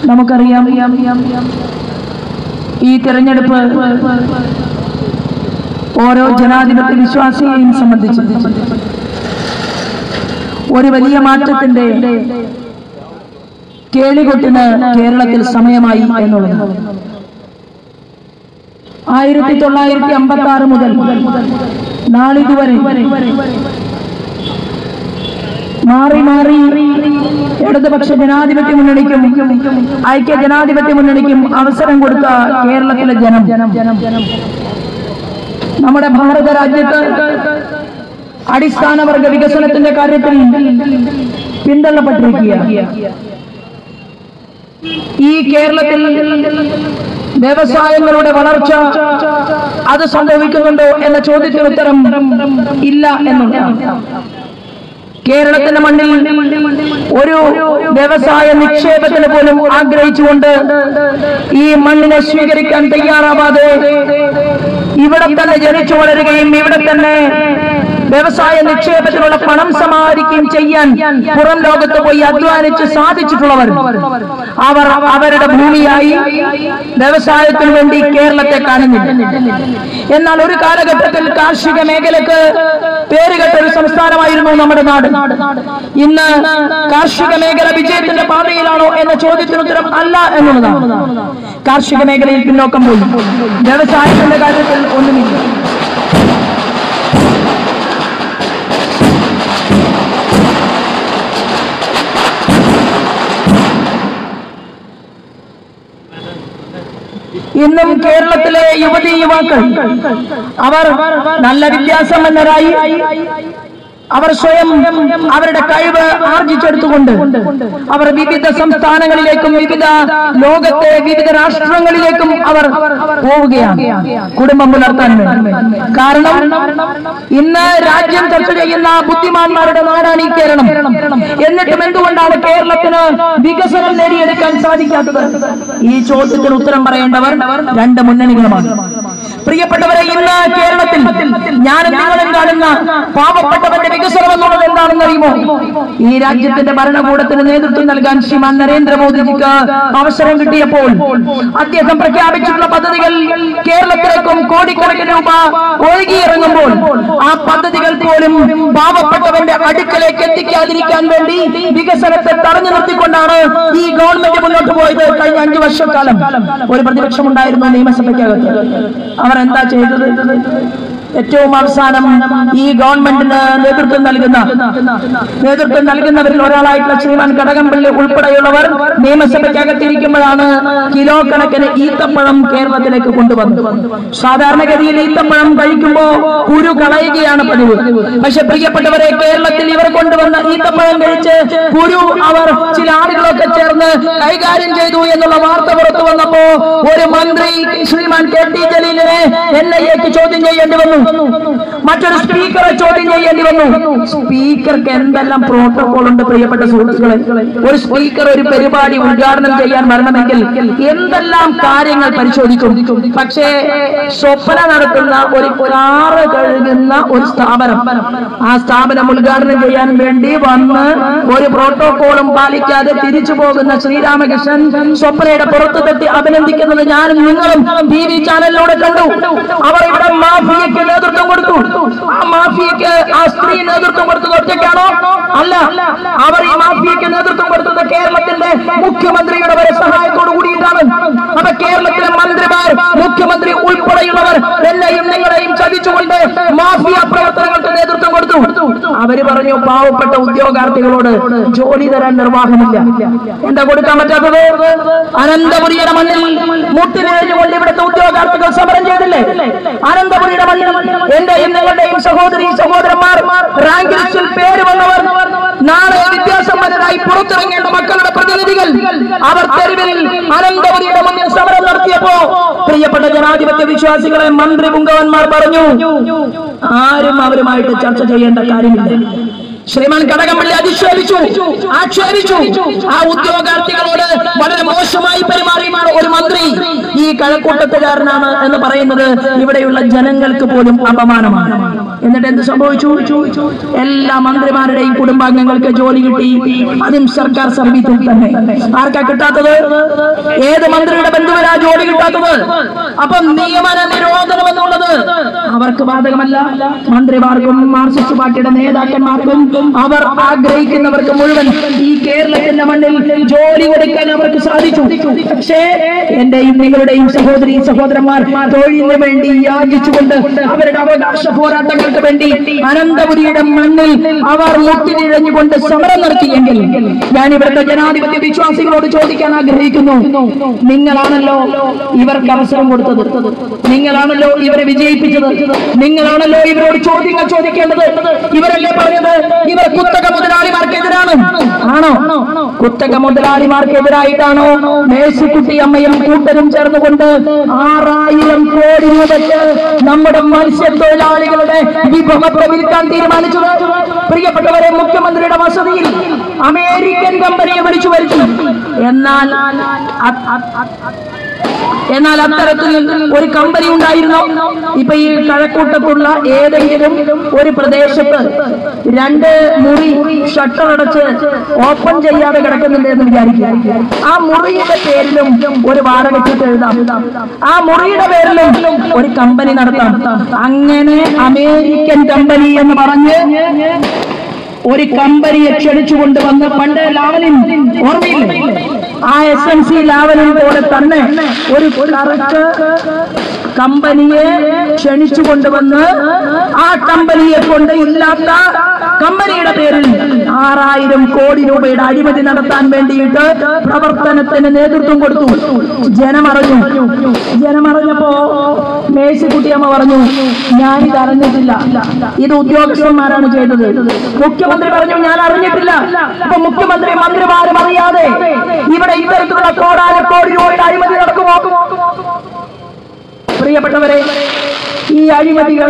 നമുക്കറിയാം ഈ തെരഞ്ഞെടുപ്പ് ഓരോ ജനാധിപത്യ വിശ്വാസിയെയും സംബന്ധിച്ച് ഒരു വലിയ മാറ്റത്തിന്റെ കേളികൊട്ടിന് കേരളത്തിൽ സമയമായി എന്നുള്ളത് ആയിരത്തി തൊള്ളായിരത്തി അമ്പത്തി ആറ് മുതൽ നാളിതുവരെ മാറി മാറി ഇടതുപക്ഷ ജനാധിപത്യ മുന്നണിക്കും ഐക്യ ജനാധിപത്യ മുന്നണിക്കും അവസരം കൊടുത്ത കേരളത്തിലെ ജനം നമ്മുടെ ഭാരത രാജ്യത്ത് അടിസ്ഥാന വർഗ വികസനത്തിന്റെ കാര്യത്തിൽ പിന്തള്ളപ്പെട്ടിരിക്കുകയാണ് ഈ കേരളത്തിൽ വ്യവസായങ്ങളുടെ വളർച്ച അത് സംഭവിക്കുന്നുണ്ടോ എന്ന ചോദ്യത്തിന് ഉത്തരം ഇല്ല എന്നുള്ളതാണ് കേരളത്തിന്റെ മണ്ണിൽ ഒരു വ്യവസായ നിക്ഷേപത്തിന് പോലും ആഗ്രഹിച്ചുകൊണ്ട് ഈ മണ്ണിനെ സ്വീകരിക്കാൻ തയ്യാറാവാതെ ഇവിടെ തന്നെ ജനിച്ചു വളരുകയും ഇവിടെ തന്നെ വ്യവസായ നിക്ഷേപത്തിനുള്ള പണം സമാഹരിക്കുകയും ചെയ്യാൻ പുറം ലോകത്ത് പോയി അധ്വാനിച്ച് സാധിച്ചിട്ടുള്ളവർ അവർ അവരുടെ ഭൂമിയായി വ്യവസായത്തിനു വേണ്ടി കേരളത്തെ കാണുന്നില്ല എന്നാൽ ഒരു കാലഘട്ടത്തിൽ കാർഷിക മേഖലക്ക് പേരുകെട്ട ഒരു സംസ്ഥാനമായിരുന്നു നമ്മുടെ നാട് ഇന്ന് കാർഷിക മേഖല വിജയത്തിന്റെ പാതയിലാണോ എന്ന ചോദ്യത്തിന് ഉത്തരം അല്ല എന്നുള്ളതാണ് കാർഷിക മേഖലയിൽ പിന്നോക്കം പോയി വ്യവസായത്തിന്റെ കാര്യത്തിൽ ഒന്നുമില്ല ഇന്നും കേരളത്തിലെ യുവതി യുവാക്കൾ അവർ നല്ല വിദ്യാസമ്പന്നരായി അവർ സ്വയം അവരുടെ കഴിവ് ആർജിച്ചെടുത്തുകൊണ്ട് അവർ വിവിധ സംസ്ഥാനങ്ങളിലേക്കും വിവിധ ലോകത്തെ വിവിധ രാഷ്ട്രങ്ങളിലേക്കും അവർ പോവുകയാണ് കുടുംബം പുലർത്താൻ വേണ്ടി കാരണം ഇന്ന് രാജ്യം ചർച്ച ചെയ്യുന്ന ബുദ്ധിമാന്മാരുടെ നാടാണ് ഈ കേരളം എന്നിട്ടും എന്തുകൊണ്ടാണ് കേരളത്തിന് വികസനം നേടിയെടുക്കാൻ സാധിക്കാത്തത് ഈ ചോദ്യത്തിന് ഉത്തരം പറയേണ്ടവർ രണ്ട് മുന്നണികളുമാണ് പ്രിയപ്പെട്ടവരെ ഇന്ന് കേരളത്തിൽ ഞാനും നിങ്ങളും കാണുന്ന പാവപ്പെട്ടവന്റെ വികസനം എന്നുള്ളത് എന്താണെന്ന് അറിയുമോ ഈ രാജ്യത്തിന്റെ ഭരണകൂടത്തിന് നേതൃത്വം നൽകാൻ ശ്രീമാൻ നരേന്ദ്രമോദിജിക്ക് അവസരം കിട്ടിയപ്പോൾ അദ്ദേഹം പ്രഖ്യാപിച്ചിട്ടുള്ള പദ്ധതികൾ കേരളത്തിലേക്കും കോടിക്കണക്കിന് രൂപ ഒഴുകിയിറങ്ങുമ്പോൾ ആ പദ്ധതികൾ പോലും പാവപ്പെട്ടവന്റെ അടുക്കലേക്ക് എത്തിക്കാതിരിക്കാൻ വേണ്ടി വികസനത്തെ തടഞ്ഞു നിർത്തിക്കൊണ്ടാണ് ഈ ഗവൺമെന്റ് മുന്നോട്ട് പോയത് കഴിഞ്ഞ അഞ്ചു വർഷക്കാലം ഒരു പ്രതിപക്ഷമുണ്ടായിരുന്നു നിയമസഭയ്ക്കകത്ത് അവർ എന്താ ചെയ്തത് ഏറ്റവും അവസാനം ഈ ഗവൺമെന്റിന് നേതൃത്വം നൽകുന്ന നേതൃത്വം നൽകുന്നവരിൽ ഒരാളായിട്ടുള്ള ശ്രീമാൻ കടകംപള്ളി ഉൾപ്പെടെയുള്ളവർ നിയമസഭയ്ക്കകത്തിരിക്കുമ്പോഴാണ് കിലോ കണക്കിന് ഈത്തപ്പഴം കേരളത്തിലേക്ക് കൊണ്ടുവന്നത് സാധാരണഗതിയിൽ ഈത്തപ്പഴം കഴിക്കുമ്പോ കുരു കളയുകയാണ് പതിവ് പക്ഷെ പ്രിയപ്പെട്ടവരെ കേരളത്തിൽ ഇവർ കൊണ്ടുവന്ന ഈത്തപ്പഴം കഴിച്ച് കുരു അവർ ചില ആളുകളൊക്കെ ചേർന്ന് കൈകാര്യം ചെയ്തു എന്നുള്ള വാർത്ത പുറത്തു വന്നപ്പോ ഒരു മന്ത്രി ശ്രീമാൻ കെ ടി ജലീലിനെ എൻ ഐ എക്ക് ചോദ്യം ചെയ്യേണ്ടി വന്നു മറ്റൊരു സ്പീക്കറെ ചോദ്യം ചെയ്യേണ്ടി വന്നു സ്പീക്കർക്ക് എന്തെല്ലാം പ്രോട്ടോകോൾ ഉണ്ട് പ്രിയപ്പെട്ട സുഹൃത്തുക്കളെ ഒരു സ്പീക്കർ ഒരു പരിപാടി ഉദ്ഘാടനം ചെയ്യാൻ വരണമെങ്കിൽ എന്തെല്ലാം കാര്യങ്ങൾ പരിശോധിക്കും പക്ഷേ സ്വപ്ന നടത്തുന്ന ഒരു കാറ് കഴുകുന്ന ഒരു സ്ഥാപനം ആ സ്ഥാപനം ഉദ്ഘാടനം ചെയ്യാൻ വേണ്ടി വന്ന് ഒരു പ്രോട്ടോകോളും പാലിക്കാതെ തിരിച്ചു പോകുന്ന ശ്രീരാമകൃഷ്ണൻ സ്വപ്നയുടെ പുറത്തു തട്ടി അഭിനന്ദിക്കുന്നത് ഞാനും നിങ്ങളും ടി വി ചാനലിലൂടെ കണ്ടു അവർ ഇവിടെ മാഫിയയ്ക്ക് നേതൃത്വം കൊടുത്തു ആ മാഫിയയ്ക്ക് ആ സ്ത്രീ നേതൃത്വം കൊടുത്തത് ഒറ്റയ്ക്കാണോ അല്ല അവർ ഈ മാഫിയയ്ക്ക് നേതൃത്വം കൊടുത്തത് കേരളത്തിന്റെ മുഖ്യമന്ത്രിയുടെ വരെ സഹായത്തോടു കൂടിയിട്ടാണ് അപ്പൊ കേരളത്തിലെ മന്ത്രിമാർ മുഖ്യമന്ത്രി ഉൾപ്പെടെയുള്ളവർ എന്നെയും നിങ്ങളെയും ചതിച്ചുകൊണ്ട് മാഫിയ പ്രവർത്തനങ്ങൾക്ക് നേതൃത്വം കൊടുത്തു അവര് പറഞ്ഞു പാവപ്പെട്ട ഉദ്യോഗാർത്ഥികളോട് ജോലി തരാൻ നിർവാഹമില്ല എന്താ കൊടുക്കാൻ പറ്റാത്തത് അനന്തപുരിയുടെ മണ്ണിൽ മുട്ടിനെഴുതുകൊണ്ട് ഇവിടുത്തെ ഉദ്യോഗാർത്ഥികൾ സമരം ചെയ്തില്ലേ അനന്തപുരിയുടെ മണ്ണിൽ എന്റെയും നിങ്ങളുടെയും സഹോദരി സഹോദരന്മാർ റാങ്ക് ലിസ്റ്റിൽ പേര് വന്നവർ നാളെ വിദ്യാസമ്പന്നരായി പുറത്തിറങ്ങേണ്ട മക്കളുടെ പ്രതിനിധികൾ അവർ തെരുവിൽ അനന്തപുരിയുടെ മുന്നിൽ സമരം നടത്തിയപ്പോ പ്രിയപ്പെട്ട ജനാധിപത്യ വിശ്വാസികളെ മന്ത്രി പുങ്കവന്മാർ പറഞ്ഞു ആരും അവരുമായിട്ട് ചർച്ച ചെയ്യേണ്ട കാര്യമില്ല ശ്രീമാൻ കടകംപള്ളി അധിക്ഷേപിച്ചു ആക്ഷേപിച്ചു ആ ഉദ്യോഗാർത്ഥികളോട് വളരെ മോശമായി പെരുമാറിയാണ് ഒരു മന്ത്രി ഈ കഴക്കൂട്ടത്തുകാരനാണ് എന്ന് പറയുന്നത് ഇവിടെയുള്ള ജനങ്ങൾക്ക് പോലും അപമാനമാണ് എന്നിട്ട് എന്ത് സംഭവിച്ചു എല്ലാ മന്ത്രിമാരുടെയും കുടുംബാംഗങ്ങൾക്ക് ജോലി കിട്ടി അതും സർക്കാർ സർവീസിൽ തന്നെ ആർക്കാ കിട്ടാത്തത് ഏത് മന്ത്രിയുടെ ബന്ധുവിനാ ജോലി കിട്ടാത്തത് അപ്പം നിയമന നിരോധനം എന്നുള്ളത് അവർക്ക് ബാധകമല്ല മന്ത്രിമാർക്കും മാർക്സിസ്റ്റ് പാർട്ടിയുടെ നേതാക്കന്മാർക്കും അവർ ആഗ്രഹിക്കുന്നവർക്ക് മുഴുവൻ ഈ കേരളത്തിന്റെ മണ്ണിൽ ജോലി കൊടുക്കാൻ അവർക്ക് സാധിച്ചു പക്ഷേ എന്റെയും നിങ്ങളുടെയും സഹോദരി സഹോദരന്മാർ തൊഴിലിന് വേണ്ടി യാചിച്ചുകൊണ്ട് അവരുടെ അവകാശ പോരാട്ടങ്ങൾക്ക് വേണ്ടി അനന്തപുരിയുടെ മണ്ണിൽ അവർ മുട്ടിനിഴഞ്ഞുകൊണ്ട് സമരം നടത്തിയെങ്കിൽ ഞാൻ ഇവിടുത്തെ ജനാധിപത്യ വിശ്വാസികളോട് ചോദിക്കാൻ ആഗ്രഹിക്കുന്നു നിങ്ങളാണല്ലോ ഇവർക്ക് അവസരം കൊടുത്തത് നിങ്ങളാണല്ലോ ഇവരെ വിജയിപ്പിച്ചത് നിങ്ങളാണല്ലോ ഇവരോട് ചോദ്യങ്ങൾ ചോദിക്കേണ്ടത് ഇവരല്ലേ പറഞ്ഞത് ഇവർ കുത്തക മുതലാളിമാർക്കെതിരാണ് ആണോ കുത്തക മുതലാളിമാർക്കെതിരായിട്ടാണോ മേഴ്സിക്കുട്ടി അമ്മയും കൂട്ടരും ചേർന്നുകൊണ്ട് ആറായിരം കോടി രൂപയ്ക്ക് നമ്മുടെ മത്സ്യത്തൊഴിലാളികളുടെ വിഭവത്തെ വിൽക്കാൻ തീരുമാനിച്ചത് പ്രിയപ്പെട്ടവരെ മുഖ്യമന്ത്രിയുടെ വസതിയിൽ അമേരിക്കൻ കമ്പനിയെ വിളിച്ചു വരുത്തി എന്നാൽ അ- അ- അ- എന്നാൽ അത്തരത്തിൽ ഒരു കമ്പനി ഉണ്ടായിരുന്നു ഇപ്പൊ ഈ കഴക്കൂട്ടത്തുള്ള ഏതെങ്കിലും ഒരു പ്രദേശത്ത് രണ്ട് മുറി ഷട്ടർ അടച്ച് ഓപ്പൺ ചെയ്യാതെ കിടക്കുന്നുണ്ട് എന്ന് വിചാരിക്കുക ആ മുറിയുടെ പേരിലും ഒരു വാടക ചീട്ട് എഴുതാം ആ മുറിയുടെ പേരിലും ഒരു കമ്പനി നടത്താം അങ്ങനെ അമേരിക്കൻ കമ്പനി എന്ന് പറഞ്ഞ് ഒരു കമ്പനിയെ ക്ഷണിച്ചുകൊണ്ട് വന്ന് പണ്ട് ലാവലിൻ ഓർമ്മയില്ലേ ആ എസ് എൻ സി ലാവലിൻ പോലെ തന്നെ ഒരു കറക്റ്റ് കമ്പനിയെ ക്ഷണിച്ചു കൊണ്ടുവന്ന് ആ കമ്പനിയെ കൊണ്ട് ഇല്ലാത്ത കമ്പനിയുടെ പേരിൽ ആറായിരം കോടി രൂപയുടെ അഴിമതി നടത്താൻ വേണ്ടിയിട്ട് പ്രവർത്തനത്തിന് നേതൃത്വം കൊടുത്തു ജനമറിഞ്ഞു ജനമറിഞ്ഞപ്പോ മേഴ്സിക്കുട്ടിയമ്മ പറഞ്ഞു ഞാനിത് അറിഞ്ഞിട്ടില്ല ഇത് ഉദ്യോഗസ്ഥന്മാരാണ് ചെയ്തത് മുഖ്യമന്ത്രി പറഞ്ഞു ഞാൻ അറിഞ്ഞിട്ടില്ല അപ്പൊ മുഖ്യമന്ത്രി മന്ത്രിമാരും അറിയാതെ ഇവിടെ ഇത്തരത്തിലുള്ള കോടാനക്കോടി രൂപയുടെ അഴിമതി നടക്കുമോ പ്രിയപ്പെട്ടവരെ ഈ അഴിമതികൾ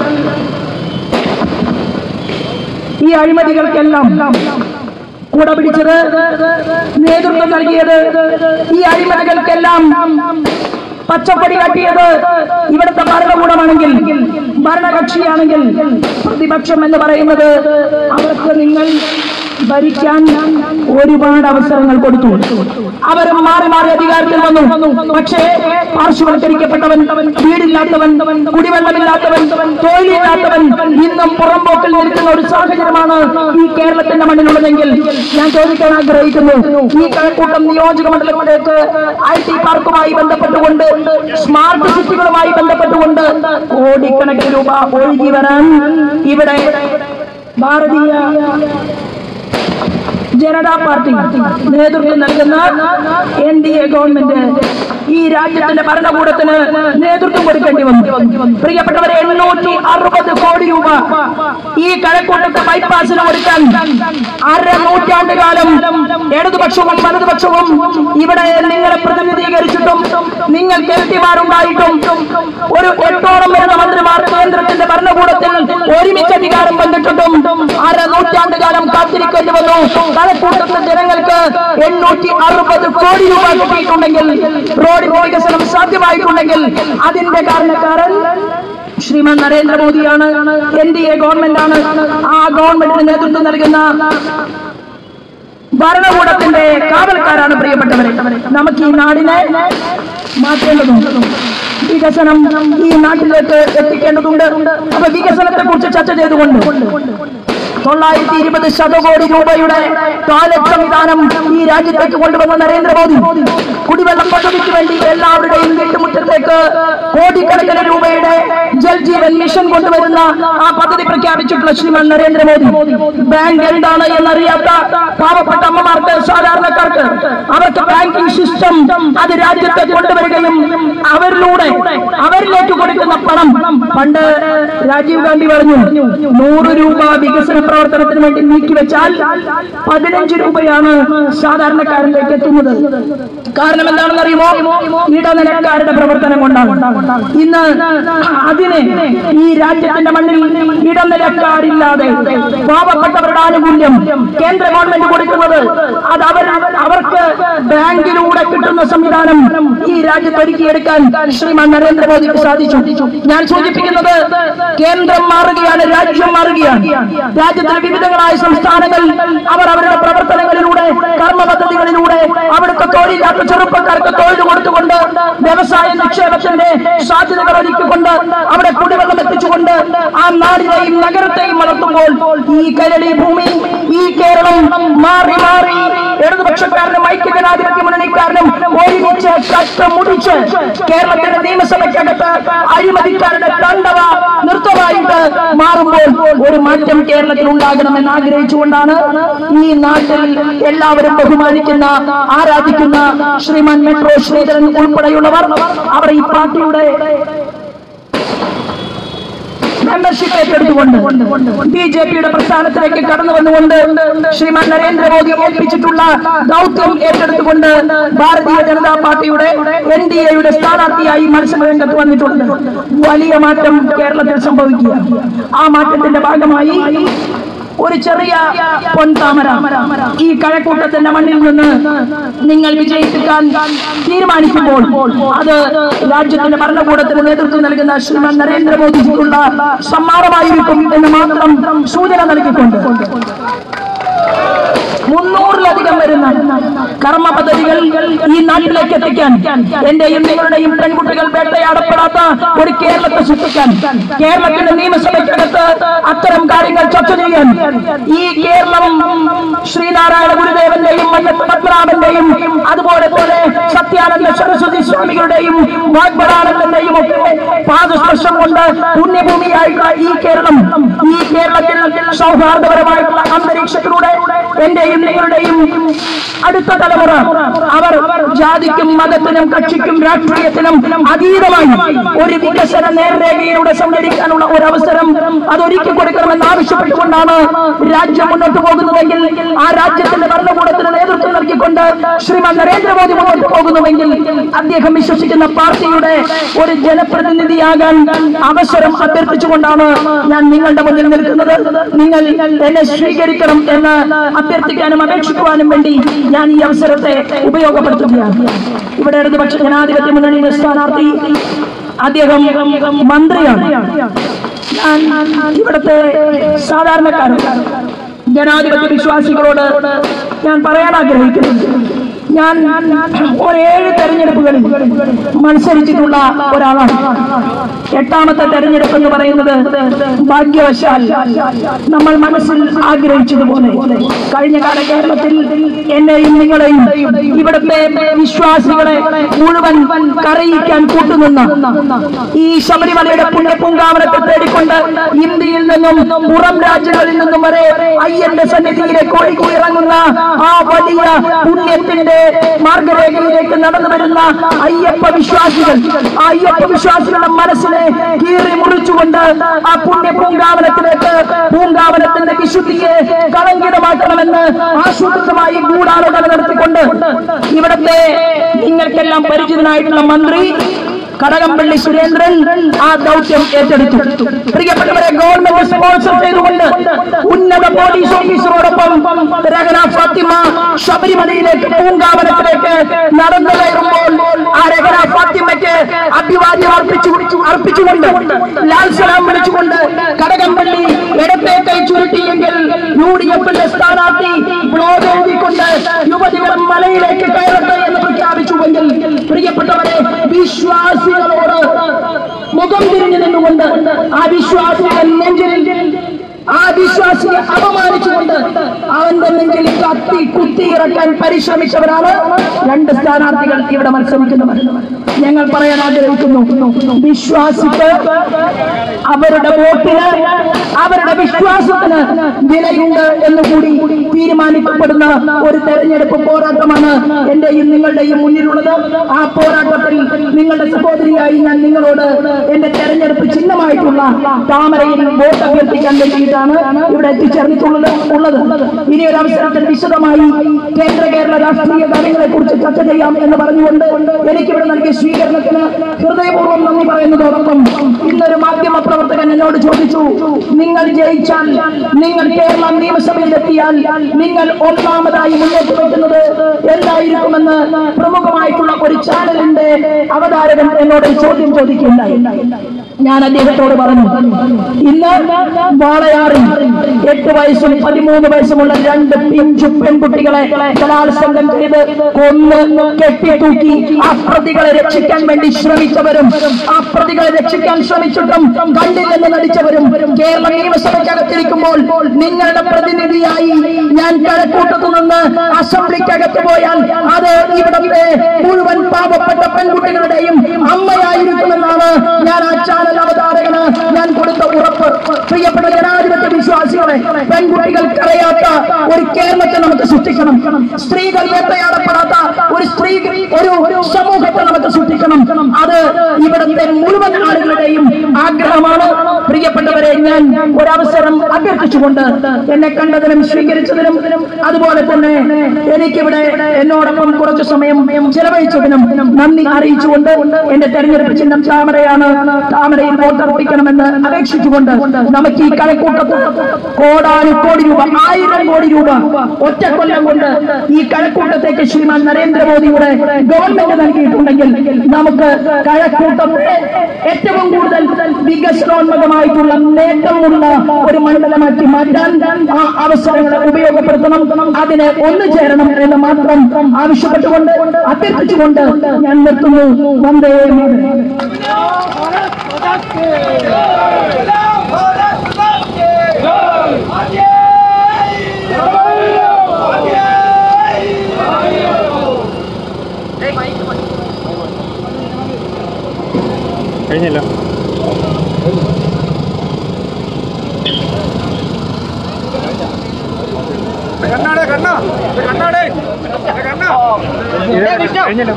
ഈ അഴിമതികൾക്കെല്ലാം കൂടെ പിടിച്ചത് നേതൃത്വം നൽകിയത് ഈ അഴിമതികൾക്കെല്ലാം പച്ചപ്പൊടി കാട്ടിയത് ഇവിടുത്തെ ഭരണകൂടമാണെങ്കിൽ ഭരണകക്ഷിയാണെങ്കിൽ പ്രതിപക്ഷം എന്ന് പറയുന്നത് അവർക്ക് നിങ്ങൾ ഭരിക്കാൻ ഒരുപാട് അവസരങ്ങൾ കൊടുത്തു അവരും മാറി മാറി അധികാരത്തിൽ വന്നു പക്ഷേ പാർശ്വവൽക്കരിക്കപ്പെട്ടവൻ വീടില്ലാത്തവൻ കുടിവെള്ളമില്ലാത്തവൻ തൊഴിലില്ലാത്തവൻ ഇന്നും പുറംപോക്കിൽ നിൽക്കുന്ന ഒരു സാഹചര്യമാണ് ഈ കേരളത്തിന്റെ മണ്ണിലുള്ളതെങ്കിൽ ഞാൻ ചോദിക്കാൻ ആഗ്രഹിക്കുന്നു ഈ കഴക്കൂട്ടം നിയോജക മണ്ഡലത്തിലേക്ക് ഐ ടി പാർക്കുമായി ബന്ധപ്പെട്ടുകൊണ്ട് സ്മാർട്ട് സിറ്റികളുമായി ബന്ധപ്പെട്ടുകൊണ്ട് കോടിക്കണക്കിന് രൂപ ഒഴുകി വരാൻ ഇവിടെ ഭാരതീയ ജനതാ പാർട്ടി നേതൃത്വം നൽകുന്ന എൻ ഡി എ ഗവൺമെന്റ് ഈ രാജ്യത്തിന്റെ ഭരണകൂടത്തിന് നേതൃത്വം കൊടുക്കേണ്ടി വന്നു പ്രിയപ്പെട്ടവരെ എണ്ണൂറ്റി അറുപത് കോടി രൂപ ഈ കഴക്കൂട്ടത്തെ ബൈപ്പാസിന് കൊടുക്കാൻ അര നൂറ്റാണ്ട് കാലം ഇടതുപക്ഷവും വലതുപക്ഷവും ഇവിടെ നിങ്ങളെ പ്രതിനിധീകരിച്ചിട്ടും നിങ്ങൾക്ക് എം പിമാരുണ്ടായിട്ടും ഒരു എട്ടോളം വരുന്ന മന്ത്രിമാർ കേന്ദ്രത്തിന്റെ ഭരണകൂടത്തിൽ ഒരുമിച്ച് അധികാരം പങ്കിട്ടിട്ടും അര നൂറ്റാണ്ട് കാലം കാത്തിരിക്കേണ്ടി വന്നു കഴക്കൂട്ടത്തെ ജനങ്ങൾക്ക് എണ്ണൂറ്റി അറുപത് കോടി രൂപ കിട്ടിയിട്ടുണ്ടെങ്കിൽ റോഡിന്റെ വികസനം സാധ്യമായിട്ടുണ്ടെങ്കിൽ അതിന്റെ കാരണക്കാരൻ ശ്രീമാൻ നരേന്ദ്രമോദിയാണ് എൻ ഡി എ ഗവൺമെന്റാണ് ആ ഗവൺമെന്റിന് നേതൃത്വം നൽകുന്ന ഭരണകൂടത്തിന്റെ കാവൽക്കാരാണ് പ്രിയപ്പെട്ടവരെ നമുക്ക് ഈ നാടിനെ മാറ്റേണ്ടതുണ്ട് വികസനം ഈ നാട്ടിലേക്ക് എത്തിക്കേണ്ടതുണ്ട് അപ്പൊ വികസനത്തെ കുറിച്ച് ചർച്ച ചെയ്തുകൊണ്ട് തൊള്ളായിരത്തി ഇരുപത് ശതകോടി രൂപയുടെ ടോയ്ലറ്റ് സംവിധാനം ഈ രാജ്യത്തേക്ക് കൊണ്ടുവന്ന നരേന്ദ്രമോദി കുടിവെള്ളം പദ്ധതിക്ക് വേണ്ടി എല്ലാവരുടെയും വീട്ടുമുറ്റത്തേക്ക് കോടിക്കണക്കിന് രൂപയുടെ ജൽ ജീവൻ മിഷൻ കൊണ്ടുവരുന്ന ആ പദ്ധതി പ്രഖ്യാപിച്ചിട്ടുള്ള ശ്രീമാൻ നരേന്ദ്രമോദി ബാങ്ക് എന്താണ് എന്നറിയാത്ത പാവപ്പെട്ട അമ്മമാർക്ക് സാധാരണക്കാർക്ക് അവർക്ക് ബാങ്കിംഗ് സിസ്റ്റം അത് രാജ്യത്തെ കൊണ്ടുവരികയും അവരിലൂടെ അവരിലേക്ക് കൊടുക്കുന്ന പണം പണ്ട് രാജീവ് ഗാന്ധി പറഞ്ഞു നൂറ് രൂപ വികസന പ്രവർത്തനത്തിന് വേണ്ടി നീക്കിവെച്ചാൽ പതിനഞ്ച് രൂപയാണ് സാധാരണക്കാരിലേക്ക് എത്തുന്നത് കാരണം എന്താണെന്ന് അറിയുമോ ഇടനിലക്കാരുടെ പ്രവർത്തനം കൊണ്ടാണ് ഇന്ന് അതിന് ഈ രാജ്യത്തിന്റെ മണ്ണിൽ ഇടനിലക്കാരില്ലാതെ പാവപ്പെട്ടവരുടെ ആനുകൂല്യം കേന്ദ്ര ഗവൺമെന്റ് കൊടുക്കുന്നത് അത് അവർ അവർക്ക് ബാങ്കിലൂടെ കിട്ടുന്ന സംവിധാനം ഈ രാജ്യത്ത് ഒരുക്കിയെടുക്കാൻ ശ്രീമാൻ നരേന്ദ്രമോദിക്ക് സാധിച്ചു ഞാൻ സൂചിപ്പിക്കുന്നത് കേന്ദ്രം മാറുകയാണ് രാജ്യം മാറുകയാണ് രാജ്യത്തിലെ വിവിധങ്ങളായ സംസ്ഥാനങ്ങൾ അവർ അവരുടെ പ്രവർത്തനങ്ങളിലൂടെ കർമ്മ പദ്ധതികളിലൂടെ അവിടുത്തെ തൊഴിലില്ലാത്ത ചെറുപ്പക്കാർക്ക് തൊഴിൽ കൊടുത്തുകൊണ്ട് വ്യവസായ നിക്ഷേപത്തിന്റെ സാധ്യതകൾ ഒരുക്കിക്കൊണ്ട് അവിടെ കുടിവെള്ളം എത്തിച്ചുകൊണ്ട് ആ നാടിനെയും നഗരത്തെയും വളർത്തുമ്പോൾ ഈ കരളി ഭൂമി ഈ കേരളം മാറി മാറി ഇടതുപക്ഷക്കാരനും ഐക്യജനാധിപത്യ മുന്നണിക്കാരനും ഒരുമിച്ച് കട്ടുമുടിച്ച് കേരളത്തിന്റെ നിയമസഭയ്ക്കകത്ത് അഴിമതിക്കാരുടെ തണ്ടവ നൃത്തമായിട്ട് മാറുമ്പോൾ ഒരു മാറ്റം കേരളത്തിൽ ഉണ്ടാകണമെന്ന് ആഗ്രഹിച്ചുകൊണ്ടാണ് ഈ നാട്ടിൽ എല്ലാവരും ബഹുമാനിക്കുന്ന ആരാധിക്കുന്ന ശ്രീമാൻ മെട്രോ ശ്രീധരൻ ഉൾപ്പെടെയുള്ളവർ അവർ ഈ പാർട്ടിയുടെ മെമ്പർഷിപ്പ് ഏറ്റെടുത്തുകൊണ്ട് ബി ജെ പിയുടെ പ്രസ്ഥാനത്തിലേക്ക് കടന്നു വന്നുകൊണ്ട് ശ്രീമാൻ നരേന്ദ്രമോദി ഏൽപ്പിച്ചിട്ടുള്ള ദൗത്യം ഏറ്റെടുത്തുകൊണ്ട് ഭാരതീയ ജനതാ പാർട്ടിയുടെ എൻ ഡി എയുടെ സ്ഥാനാർത്ഥിയായി മത്സരരംഗത്ത് വന്നിട്ടുണ്ട് വലിയ മാറ്റം കേരളത്തിൽ സംഭവിക്കുക ആ മാറ്റത്തിന്റെ ഭാഗമായി ഒരു ചെറിയ പൊൻതാമര ഈ കഴക്കൂട്ടത്തിന്റെ മണ്ണിൽ നിന്ന് നിങ്ങൾ വിജയിപ്പിക്കാൻ തീരുമാനിക്കുമ്പോൾ അത് രാജ്യത്തിന്റെ ഭരണകൂടത്തിന് നേതൃത്വം നൽകുന്ന ശ്രീമാൻ നരേന്ദ്രമോദിജിക്കുള്ള സമ്മാനമായിരിക്കും എന്ന് മാത്രം സൂചന നൽകിക്കൊണ്ട് മുന്നൂറിലധികം വരുന്ന കർമ്മ പദ്ധതികൾ ഈ നാട്ടിലേക്ക് എത്തിക്കാൻ എന്റെയും നിങ്ങളുടെയും പെൺകുട്ടികൾ വേട്ടയാടപ്പെടാത്ത ഒരു കേരളത്തെ സൃഷ്ടിക്കാൻ കേരളത്തിന്റെ നിയമസഭയ്ക്കകത്ത് അത്തരം കാര്യങ്ങൾ ചർച്ച ചെയ്യാൻ ഈ കേരളം ശ്രീനാരായണ ഗുരുദേവന്റെയും മയ്യത്ത് പത്മനാഭന്റെയും അതുപോലെ പോലെ സത്യാനന്ദ സരസ്വതി സ്വാമികളുടെയും വാഗ്ബടാനന്ദന്റെയും ഒക്കെ പാദസ്പർശം കൊണ്ട് പുണ്യഭൂമിയായിട്ടുള്ള ഈ കേരളം ഈ കേരളത്തിൽ സൗഹാർദ്ദപരമായിട്ടുള്ള അന്തരീക്ഷത്തിലൂടെ എന്റെയും നിങ്ങളുടെയും അടുത്ത തലമുറ അവർ ജാതിക്കും മതത്തിനും കക്ഷിക്കും രാഷ്ട്രീയത്തിനും അതീതമായി ഒരു വികസന നേർരേഖയിലൂടെ സഞ്ചരിക്കാനുള്ള ഒരു അവസരം അതൊരുക്കി കൊടുക്കണമെന്ന് ആവശ്യപ്പെട്ടുകൊണ്ടാണ് രാജ്യം മുന്നോട്ട് പോകുന്നതെങ്കിൽ ആ രാജ്യത്തിന്റെ ഭരണകൂടത്തിന് നേതൃത്വം നൽകിക്കൊണ്ട് ശ്രീമാൻ നരേന്ദ്രമോദി മുന്നോട്ട് പോകുന്നുവെങ്കിൽ അദ്ദേഹം വിശ്വസിക്കുന്ന പാർട്ടിയുടെ ഒരു ജനപ്രതിനിധിയാകാൻ അവസരം അഭ്യർത്ഥിച്ചുകൊണ്ടാണ് ഞാൻ നിങ്ങളുടെ മുന്നിൽ നിൽക്കുന്നത് നിങ്ങൾ എന്നെ സ്വീകരിക്കണം എന്ന് അഭ്യർത്ഥിക്കാനും അപേക്ഷിക്കുവാനും വേണ്ടി ഞാൻ ഈ അവസരത്തെ ഉപയോഗപ്പെടുത്തുകയാണ് ഇവിടെ ഇടതുപക്ഷ ജനാധിപത്യ മുന്നണിയുടെ സ്ഥാനാർത്ഥി അദ്ദേഹം മന്ത്രിയാണ് ഞാൻ ഇവിടുത്തെ സാധാരണക്കാരൻ ജനാധിപത്യ വിശ്വാസികളോട് ഞാൻ പറയാൻ ആഗ്രഹിക്കുന്നു ഞാൻ ഒരേഴ് തെരഞ്ഞെടുപ്പുകളിൽ മത്സരിച്ചിട്ടുള്ള ഒരാളാണ് എട്ടാമത്തെ തെരഞ്ഞെടുപ്പ് എന്ന് പറയുന്നത് ഭാഗ്യവശാൽ നമ്മൾ മനസ്സിൽ ആഗ്രഹിച്ചതുപോലെ കഴിഞ്ഞ കാല കേരളത്തിൽ എന്നെയും നിങ്ങളെയും ഇവിടുത്തെ വിശ്വാസികളെ മുഴുവൻ കരയിക്കാൻ കൂട്ടുനിന്ന ഈ ശബരിമലയുടെ പുണ്യപൂങ്കാവനത്തെ തേടിക്കൊണ്ട് ഇന്ത്യയിൽ നിന്നും പുറം രാജ്യങ്ങളിൽ നിന്നും വരെ അയ്യന്റെ സന്നിധിയിലേക്ക് ഒഴുകി ഇറങ്ങുന്ന ആ വലിയ പുണ്യത്തിന്റെ മാർഗരേഖയിലേക്ക് നടന്നു വരുന്ന അയ്യപ്പ വിശ്വാസികൾ ആ അയ്യപ്പ വിശ്വാസികളുടെ മനസ്സിനെ കീറി മുറിച്ചുകൊണ്ട് ആ പുണ്യ പൂങ്കാവനത്തിലേക്ക് പൂങ്കാവനത്തിന്റെ വിശുദ്ധിയെ കളങ്കിതമാക്കണമെന്ന് ആസൂത്രിതമായി ഗൂഢാലോചന നടത്തിക്കൊണ്ട് ഇവിടത്തെ നിങ്ങൾക്കെല്ലാം പരിചിതനായിട്ടുള്ള മന്ത്രി കടകംപള്ളി സുരേന്ദ്രൻ ആ ദൗത്യം ഏറ്റെടുത്തു പ്രിയപ്പെട്ടവരെ ഗവൺമെന്റ് സ്പോൺസർ ചെയ്തുകൊണ്ട് ഉന്നത പോലീസ് ഓഫീസറോടൊപ്പം രഹന ഫാത്തിമ ശബരിമലയിലേക്ക് പൂങ്കാവനത്തിലേക്ക് നടന്നു കയറുമ്പോൾ ആ രഹന ഫാത്തിമയ്ക്ക് അഭിവാദ്യം അർപ്പിച്ചു അർപ്പിച്ചുകൊണ്ട് ലാൽ സലാം വിളിച്ചുകൊണ്ട് കടകംപള്ളി ഇടത്തെ കൈ ചുരുട്ടിയെങ്കിൽ യു ഡി എഫിന്റെ സ്ഥാനാർത്ഥി ബ്ലോഗ് എഴുതിക്കൊണ്ട് യുവതികൾ മലയിലേക്ക് കയറട്ടെ എന്ന് പ്രഖ്യാപിച്ചുവെങ്കിൽ പ്രിയപ്പെട്ടവരെ വിശ്വാസികളോട് മുഖം തിരിഞ്ഞു നിന്നുകൊണ്ട് ആ വിശ്വാസിയെ നെഞ്ചിൽ ആ വിശ്വാസിയെ അപമാനിച്ചുകൊണ്ട് അവന്റെ നെഞ്ചിൽ കത്തി കുത്തിയിറക്കാൻ പരിശ്രമിച്ചവരാണ് രണ്ട് സ്ഥാനാർത്ഥികൾ ഇവിടെ മത്സരിക്കുന്നവർ ഞങ്ങൾ പറയാൻ ആഗ്രഹിക്കുന്നു വിശ്വാസിക്ക് അവരുടെ വോട്ടിന് അവരുടെ വിശ്വാസത്തിന് വിലയുണ്ട് എന്നുകൂടി തീരുമാനിക്കപ്പെടുന്ന ഒരു തെരഞ്ഞെടുപ്പ് പോരാട്ടമാണ് എന്റെയും നിങ്ങളുടെയും മുന്നിലുള്ളത് ആ പോരാട്ടത്തിൽ നിങ്ങളുടെ സഹോദരിയായി ഞാൻ നിങ്ങളോട് എന്റെ തെരഞ്ഞെടുപ്പ് ചിഹ്നമായിട്ടുള്ള താമരയിൽ വോട്ട് അഭ്യർത്ഥിക്കാൻ വേണ്ടിയിട്ട് വേണ്ടിയിട്ടാണ് ഇവിടെ എത്തിച്ചേർന്നിട്ടുള്ളത് ഉള്ളത് ഇനി ഒരു അവസരത്തിൽ വിശദമായി കേന്ദ്ര കേരള രാഷ്ട്രീയ കാര്യങ്ങളെ കുറിച്ച് ചർച്ച ചെയ്യാം എന്ന് പറഞ്ഞുകൊണ്ട് എനിക്കിവിടെ നൽകിയ സ്വീകരണത്തിന് ഹൃദയപൂർവ്വം നന്ദി പറയുന്നതോടൊപ്പം ഇന്നൊരു മാധ്യമ പ്രവർത്തകൻ എന്നോട് ചോദിച്ചു നിങ്ങൾ ജയിച്ചാൽ നിങ്ങൾ കേരള നിയമസഭയിലെത്തിയാൽ നിങ്ങൾ ഒന്നാമതായി മുന്നോട്ട് വെക്കുന്നത് എന്തായിരിക്കുമെന്ന് പ്രമുഖമായിട്ടുള്ള ഒരു ചാനലിന്റെ അവതാരകൻ എന്നോട് ഒരു ചോദ്യം ചോദിക്കുകയുണ്ടായി ഞാൻ അദ്ദേഹത്തോട് പറഞ്ഞു ഇന്ന് വാളയാറിൽ എട്ട് വയസ്സും പതിമൂന്ന് വയസ്സുമുള്ള രണ്ട് പിഞ്ചു പെൺകുട്ടികളെ ബലാത്സംഗം ചെയ്ത് കൊന്ന് കെട്ടിത്തൂക്കി ആ പ്രതികളെ രക്ഷിക്കാൻ വേണ്ടി ശ്രമിച്ചവരും ആ പ്രതികളെ രക്ഷിക്കാൻ ശ്രമിച്ചിട്ടും കണ്ടില്ലെന്ന് നടിച്ചവരും കേരള നിയമസഭയ്ക്കകത്തിരിക്കുമ്പോൾ നിങ്ങളുടെ പ്രതിനിധിയായി ഞാൻ കഴക്കൂട്ടത്തു നിന്ന് അസംബ്ലിക്കകത്ത് പോയാൽ അത് ഇവിടത്തെ മുഴുവൻ പാവപ്പെട്ട പെൺകുട്ടികളുടെയും അമ്മയായിരിക്കുമെന്നാണ് ഞാൻ ആ ചാനൽ അവതാരകന് ഞാൻ കൊടുത്ത ഉറപ്പ് പ്രിയപ്പെട്ട ജനാധിപത്യ വിശ്വാസികളെ പെൺകുട്ടികൾ കരയാത്ത ഒരു കേരളത്തെ നമുക്ക് സൃഷ്ടിക്കണം സ്ത്രീകൾ വേട്ടയാടപ്പെടാത്ത ഒരു സ്ത്രീ ഒരു ഒരു സമൂഹത്തെ നമുക്ക് സൃഷ്ടിക്കണം അത് ഇവിടുത്തെ മുഴുവൻ ആളുകളുടെയും ആഗ്രഹമാണ് പ്രിയപ്പെട്ടവരെ ഞാൻ ഒരവസരം അഭ്യർത്ഥിച്ചുകൊണ്ട് എന്നെ കണ്ടതിനും സ്വീകരിച്ചതിനും അതുപോലെ തന്നെ എനിക്കിവിടെ എന്നോടൊപ്പം കുറച്ചു സമയം ചെലവഴിച്ചതിനും നന്ദി അറിയിച്ചുകൊണ്ട് എന്റെ തെരഞ്ഞെടുപ്പ് ചിഹ്നം താമരയാണ് താമരയിൽ വോട്ടർപ്പിക്കണമെന്ന് അപേക്ഷിച്ചുകൊണ്ട് നമുക്ക് ഈ കഴക്കൂട്ടത്ത് കോടാനു കോടി രൂപ ആയിരം കോടി രൂപ ഒറ്റ കൊല്ലം കൊണ്ട് ഈ കഴക്കൂട്ടത്തേക്ക് ശ്രീമാൻ നരേന്ദ്രമോദിയുടെ ഗവൺമെന്റ് നൽകിയിട്ടുണ്ടെങ്കിൽ നമുക്ക് കഴക്കൂട്ടത്തെ ഏറ്റവും കൂടുതൽ വികസനോന്മുഖമായിട്ടുള്ള നേട്ടമുള്ള ഒരു മണ്ഡലമാക്കി മാറ്റാൻ ആ അവസരങ്ങളെ ഉപയോഗപ്പെടുത്തണം അതിനെ ഒന്നു ചേരണം എന്ന് മാത്രം ആവശ്യപ്പെട്ടുകൊണ്ട് അഭ്യർത്ഥിച്ചുകൊണ്ട് ഞാൻ നിർത്തുന്നു വന്ദേ മാതരം. കഴിഞ്ഞല്ലോ കണ്ണാടേ കണ്ണാ കണ്ണാടേ കണ്ണാ കഴിഞ്ഞല്ലോ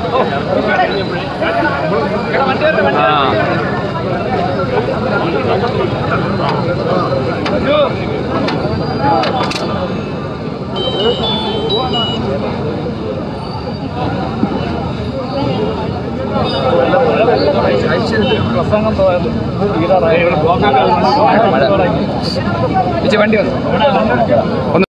ആ വണ്ടി വന്നു